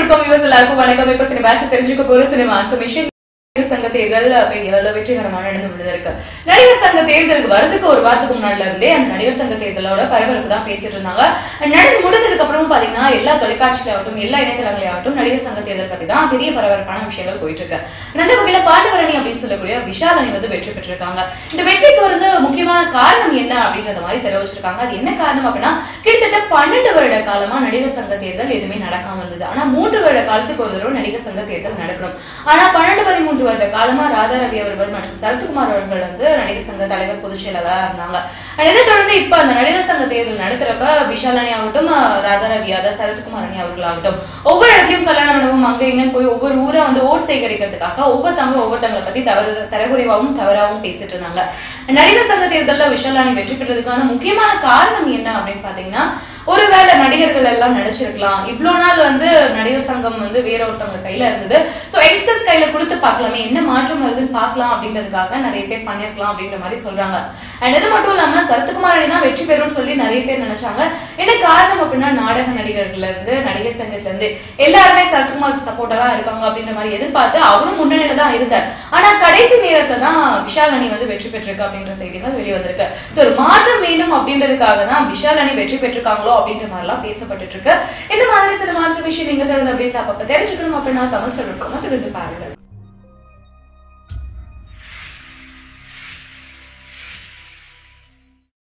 வணக்கம் வியூஸ் எல்லாருக்கும் வணக்கம் இப்ப சினிமா தெரிஞ்சுக்க போற சினிமா இன்ஃபர்மேஷன் நடிகர் சங்க தேர்தல் பெரிய அளவுல வெற்றிகரமா நடந்து முடிந்திருக்கு நடிகர் சங்க தேர்தலுக்கு வரதுக்கு ஒரு வாரத்துக்கு முன்னாடில இருந்தே அந்த நடிகர் சங்க தேர்தலோட பரபரப்பு தான் பேசிட்டு இருந்தாங்க நடந்து முடிந்ததுக்கு அப்புறம் பாத்தீங்கன்னா எல்லா தொலைக்காட்சியிலாகட்டும் எல்லா இணையதளங்களாகட்டும் நடிகர் சங்க தேர்தல் பத்தி தான் பெரிய பரபரப்பான விஷயங்கள் போயிட்டு இருக்கு அந்த வகையில பாண்டவரணி அப்படின்னு சொல்லக்கூடிய விஷால் அணி வந்து வெற்றி பெற்றிருக்காங்க இந்த வெற்றிக்கு வந்து முக்கியமான காரணம் என்ன அப்படின்றத மாதிரி தெரிவிச்சிருக்காங்க அது என்ன காரணம் அப்படின்னா கிட்டத்தட்ட பன்னெண்டு வருட காலமா நடிகர் சங்க தேர்தல் எதுவுமே நடக்காம இருந்தது ஆனா மூன்று வருட காலத்துக்கு ஒரு தடவை நடிகர் சங்க தேர்தல் நடக்கணும் ஆனா பன்னெண்டு பதிமூன்று வருட காலமா ராதா ரவி அவர்கள் மற்றும் சரத்குமார் அவர்கள் வந்து நடிகர் சங்க தலைவர் பொதுச் செயலாளராக இருந்தாங்க And இதை தொடர்ந்து இப்ப அந்த நடிகர் சங்க தேர்தல் நடத்துறப்ப விஷால் அணி ஆகட்டும் அஹ், ராதா ரவி அதாவது சரத்குமார் அணி அவர்களாகட்டும் ஒவ்வொரு இடத்துலயும் கல்யாண மண்டபம் அங்க இங்கன்னு போய் ஒவ்வொரு ஊரா வந்து ஓட் சேகரிக்கிறதுக்காக ஒவ்வொருத்தவங்க ஒவ்வொருத்தவங்களை பத்தி தவறு தரக்குறைவாகவும் தவறாகவும் பேசிட்டு இருந்தாங்க நடிகர் சங்க தேர்தல்ல விஷால் அணி வெற்றி பெற்றதுக்கான முக்கியமான காரணம் என்ன அப்படின்னு பாத்தீங்கன்னா ஒருவேளை நடிகர்கள் எல்லாம் நடிச்சிருக்கலாம் இவ்வளவு நாள் வந்து நடிகர் சங்கம் வந்து வேற ஒருத்தவங்க கையில இருந்தது சோ யங்ஸ்டர்ஸ் கையில கொடுத்து பார்க்கலாமே என்ன மாற்றம் வருதுன்னு பார்க்கலாம் அப்படின்றதுக்காக நிறைய பேர் பண்ணிருக்கலாம் அப்படின்ற மாதிரி சொல்றாங்க அண்ட் இது மட்டும் இல்லாம சரத்குமார் அணி தான் வெற்றி பெறும்னு சொல்லி நிறைய பேர் நினைச்சாங்க என்ன காரணம் அப்படின்னா நாடக நடிகர்கள்ல இருந்து நடிகர் சங்கத்துல இருந்து எல்லாருமே சரத்குமாருக்கு சப்போர்ட்டா தான் இருக்காங்க அப்படின்ற மாதிரி எதிர்பார்த்து அவரும் முன்னணியில தான் இருந்தார் ஆனா கடைசி நேரத்துல தான் விஷால் அணி வந்து வெற்றி பெற்றிருக்கு அப்படின்ற செய்திகள் வெளியே வந்திருக்கு சோ ஒரு மாற்றம் வேணும் அப்படின்றதுக்காக தான் விஷால் அணி வெற்றி பெற்றிருக்காங்களோ அப்படின்ற மாதிரி எல்லாம் பேசப்பட்டுட்டு இருக்கு இந்த மாதிரி சில மாற்ற விஷயம் நீங்க தொடர்ந்து அப்படின்னு அப்பப்ப தெரிஞ்சுக்கணும் அப்படின்னா தமிழ் சொல்லிருக்கோம் தொடர்ந்து பாருங்க